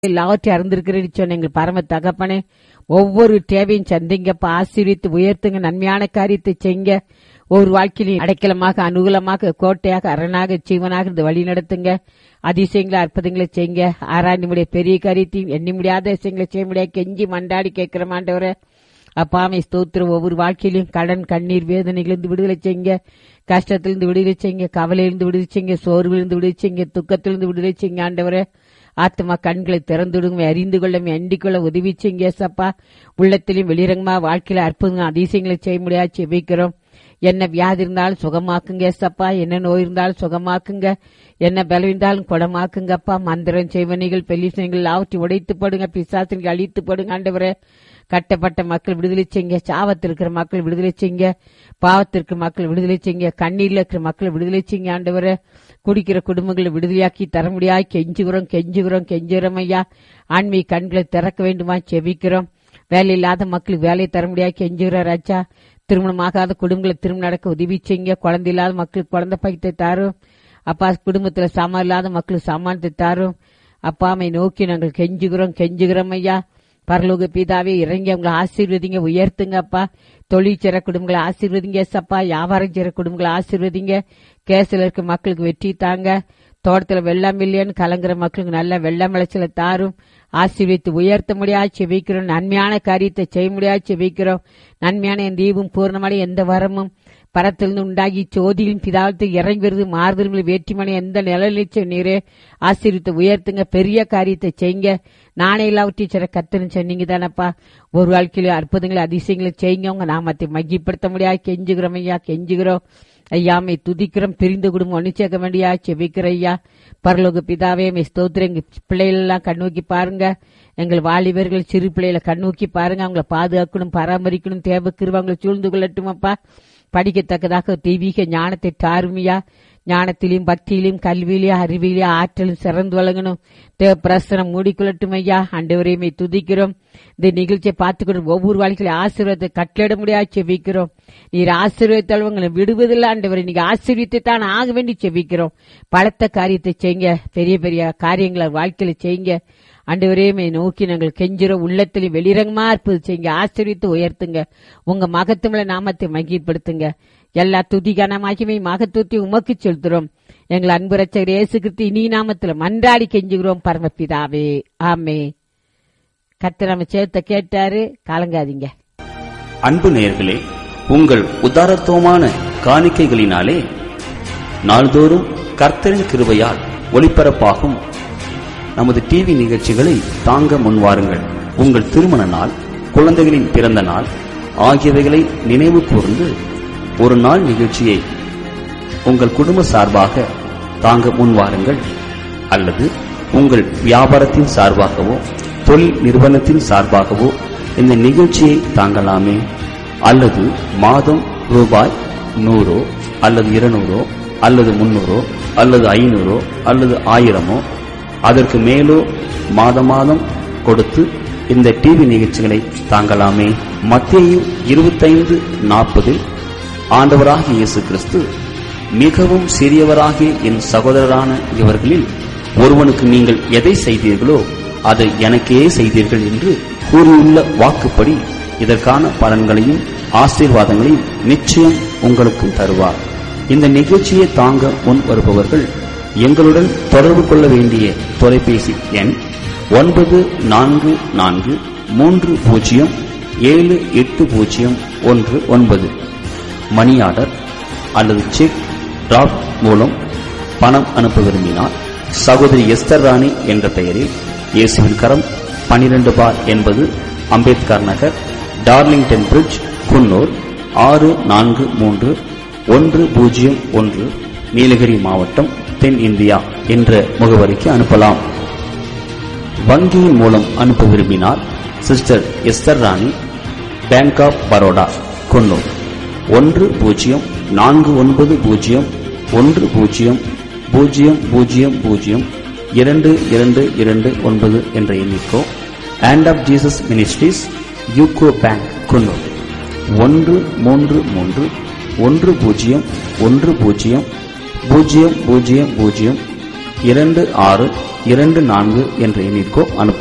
எல்லாவற்றையும் அறிந்திருக்கிறேன்னு சொன்ன எங்கள் பரம தகப்பனே ஒவ்வொரு தேவையும் சந்திங்கப்பா ஆசீர்வித்து உயர்த்துங்க நன்மையான காரியத்தை செய்ங்க ஒரு வாழ்க்கையிலும் அடைக்கலமாக அனுகூலமாக கோட்டையாக அரணாக ஜீவனாக இருந்து வழி நடத்துங்க அதிசயங்களை அற்புதங்களை செய்யுங்க ஆராய்ந்து முடிய பெரிய காரியத்தையும் எண்ணி முடியாத விஷயங்களை செய்ய முடியாது கெஞ்சி மண்டாடி கேட்கிற மாண்டவரை அப்பாமை ஸ்தோத்திரம் ஒவ்வொரு வாழ்க்கையிலும் கடன் கண்ணீர் வேதனைகளிலிருந்து விடுதலை செய்யுங்க கஷ்டத்திலிருந்து விடுதலை செய்யுங்க கவலையிலிருந்து விடுதலை செய்யுங்க சோர்விலிருந்து விடுதலை செய்யுங்க துக்கத்திலிருந்து விடுதலை செய்யுங்க ஆண்டவரே ஆத்மா கண்களை திறந்துடுங்க அறிந்து கொள்ள எண்டிக் கொள்ள உதவி செய்யுங்க சப்பா உள்ளத்திலும் வெளிரங்கமா வாழ்க்கையில அற்புதம் அதிசயங்களை செய்ய முடியாது செபிக்கிறோம் என்ன வியாதி இருந்தாலும் சுகமாக்குங்க சப்பா என்ன நோய் இருந்தாலும் சுகமாக்குங்க என்ன பலம் இருந்தாலும் குணமாக்குங்கப்பா மந்திரம் செய்வனிகள் பெல்லிசனைகள் எல்லாவற்றையும் உடைத்து போடுங்க பிசாசனைகள் அழித்து போடுங்க ஆண்டவரே கட்டப்பட்ட மக்கள் விடுதலை செய்யுங்க சாவத்தில் இருக்கிற மக்கள் விடுதலை செய்யுங்க பாவத்திற்கு மக்கள் விடுதலை செய்யுங்க கண்ணீர்ல இருக்கிற மக்கள் விடுதலை செய்யுங்க ஆண்டவரே குடிக்கிற குடும்பங்களை விடுதலையாக்கி தர முடியாது கெஞ்சுகிறோம் கெஞ்சுகிறோம் கெஞ்சுகிறோம் ஐயா ஆன்மீக கண்களை திறக்க வேண்டுமா செபிக்கிறோம் வேலை இல்லாத மக்களுக்கு வேலையை தர முடியாது கெஞ்சுகிறோம் ராஜா திருமணமாகாத குடும்பங்களை திருமணம் நடக்க உதவி செய்யுங்க குழந்தை இல்லாத மக்களுக்கு குழந்தை பைத்தை தாரும் அப்பா குடும்பத்துல சாமான் இல்லாத மக்களுக்கு சாமானத்தை தாரும் அப்பாமை நோக்கி நாங்கள் கெஞ்சுகிறோம் கெஞ்சுகிறோம் ஐயா பரலோக பிதாவே இறங்கி அவங்களை ஆசீர்வதிங்க உயர்த்துங்க அப்பா தொழில் செய்ற குடும்பங்களை ஆசீர்வதிங்க சப்பா வியாபாரம் செய்ற குடும்பங்களை ஆசீர்வதிங்க கேஸ்ல இருக்க மக்களுக்கு வெற்றி தாங்க தோட்டத்துல வெள்ளம் இல்லையான்னு கலங்குற மக்களுக்கு நல்ல வெள்ளம் விளைச்சல தாரும் ஆசீர்வித்து உயர்த்த முடியாது செவிக்கிறோம் நன்மையான காரியத்தை செய்ய முடியாது செவிக்கிறோம் நன்மையான என் தீபம் பூர்ணமான எந்த வரமும் பரத்திலிருந்து உண்டாகி சோதியின் பிதாவத்தில் இறங்கி வருது மாறுதல்களை வேற்றுமனை எந்த நிலைநிச்ச நீரே ஆசீர்வித்து உயர்த்துங்க பெரிய காரியத்தை செய்யுங்க நானே எல்லாவற்றையும் சிற கத்துன்னு சொன்னீங்க தானப்பா ஒரு வாழ்க்கையில அற்புதங்களை அதிசயங்களை செய்யுங்க உங்க நாமத்தை மகிப்படுத்த முடியாது கெஞ்சுகிறோம் ஐயா கெஞ்சுகிறோம் ஐயாமை துதிக்கிறோம் பிரிந்து குடும்பம் ஒண்ணு சேர்க்க வேண்டியா செபிக்கிற ஐயா பரலோக பிதாவே மை ஸ்தோத்திரம் எங்க பிள்ளைகள் எல்லாம் கண்ணோக்கி பாருங்க எங்கள் வாலிபர்கள் சிறு பிள்ளைகளை கண்ணோக்கி பாருங்க அவங்கள பாதுகாக்கணும் பராமரிக்கணும் தேவைக்கு அவங்களை சூழ்ந்து கொள்ளட்டும் அப்பா படிக்கத்தக்கதாக தெய்வீக ஞானத்தை தாருமையா ஞானத்திலையும் பக்தியிலும் கல்வியிலையும் அறிவிலையும் ஆற்றலும் சிறந்து வழங்கணும் தேவ பிரசனம் மூடிக்கொள்ளட்டும் ஐயா அண்டவரையுமே துதிக்கிறோம் இந்த நிகழ்ச்சியை பார்த்துக்கணும் ஒவ்வொரு வாழ்க்கையில ஆசீர்வாதத்தை கட்டளிட முடியாது செவிக்கிறோம் நீர் ஆசீர்வதித்தால் உங்களை விடுவதில்லை ஆண்டவரை நீங்க ஆசீர்வித்து தான் ஆக வேண்டி செவிக்கிறோம் பலத்த காரியத்தை செய்யுங்க பெரிய பெரிய காரியங்களை வாழ்க்கையில செய்யுங்க ஆண்டவரையுமே நோக்கி நாங்கள் கெஞ்சிரோம் உள்ளத்திலையும் வெளிரங்கமா இருப்பது செய்யுங்க ஆசீர்வித்து உயர்த்துங்க உங்க மகத்துவல நாமத்தை மகிழ்படுத்துங்க எல்லா துதிகான மகிமை மகத்துவத்தை உமக்கு செலுத்துறோம் எங்கள் அன்பு ரச்சகர் இயேசு கிறிஸ்து இனி நாமத்துல மன்றாடி கெஞ்சுகிறோம் பரமபிதாவே ஆமே கத்து நம்ம சேர்த்த கேட்டாரு கலங்காதீங்க அன்பு நேயர்களே உங்கள் உதாரத்துவமான காணிக்கைகளினாலே நாள்தோறும் கர்த்தரின் கிருபையால் ஒளிபரப்பாகும் நமது டிவி நிகழ்ச்சிகளை தாங்க முன்வாருங்கள் உங்கள் திருமண நாள் குழந்தைகளின் பிறந்த நாள் ஆகியவைகளை நினைவு கூர்ந்து ஒரு நாள் நிகழ்ச்சியை உங்கள் குடும்ப சார்பாக தாங்க முன்வாருங்கள் அல்லது உங்கள் வியாபாரத்தின் சார்பாகவோ தொழில் நிறுவனத்தின் சார்பாகவோ இந்த நிகழ்ச்சியை தாங்கலாமே அல்லது மாதம் ரூபாய் நூறோ அல்லது இருநூறோ அல்லது முன்னூறோ அல்லது ஐநூறோ அல்லது ஆயிரமோ அதற்கு மேலோ மாத மாதம் கொடுத்து இந்த டிவி நிகழ்ச்சிகளை தாங்கலாமே மத்திய இருபத்தைந்து நாற்பதில் ஆண்டவராகிய இயேசு கிறிஸ்து மிகவும் சிறியவராகிய என் சகோதரரான இவர்களில் ஒருவனுக்கு நீங்கள் எதை செய்தீர்களோ அதை எனக்கே செய்தீர்கள் என்று கூறியுள்ள வாக்குப்படி இதற்கான பலன்களையும் ஆசீர்வாதங்களையும் நிச்சயம் உங்களுக்கு தருவார் இந்த நிகழ்ச்சியை தாங்க முன் வருபவர்கள் எங்களுடன் தொடர்பு கொள்ள வேண்டிய தொலைபேசி எண் ஒன்பது நான்கு நான்கு மூன்று பூஜ்ஜியம் ஏழு எட்டு பூஜ்ஜியம் ஒன்று ஒன்பது மணி ஆர்டர் அல்லது செக் டிராப் மூலம் பணம் அனுப்ப விரும்பினால் சகோதரி எஸ்தர் ராணி என்ற பெயரில் இயேசுவின் கரம் பனிரெண்டு பார் என்பது அம்பேத்கர் நகர் டார்லிங்டன் பிரிட்ஜ் குன்னூர் ஆறு நான்கு மூன்று ஒன்று பூஜ்ஜியம் ஒன்று நீலகிரி மாவட்டம் தென் இந்தியா என்ற முகவரிக்கு அனுப்பலாம் வங்கியின் மூலம் அனுப்ப விரும்பினால் sister Esther Rani bank of Baroda Coonoor ஒன்று பூஜ்ஜியம் நான்கு ஒன்பது பூஜ்ஜியம் ஒன்று பூஜ்ஜியம் பூஜ்ஜியம் பூஜ்ஜியம் பூஜ்ஜியம் இரண்டு இரண்டு இரண்டு ஒன்பது என்ற எண்ணிக்கோ and of Jesus ministries UCO bank Coonoor ஒன்று மூன்று மூன்று ஒன்று பூஜ்ஜியம் ஒன்று பூஜ்ஜியம் பூஜ்ஜியம் பூஜ்ஜியம் பூஜ்ஜியம் இரண்டு ஆறு இரண்டு நான்கு என்ற எண்ணிற்கோ அனுப்ப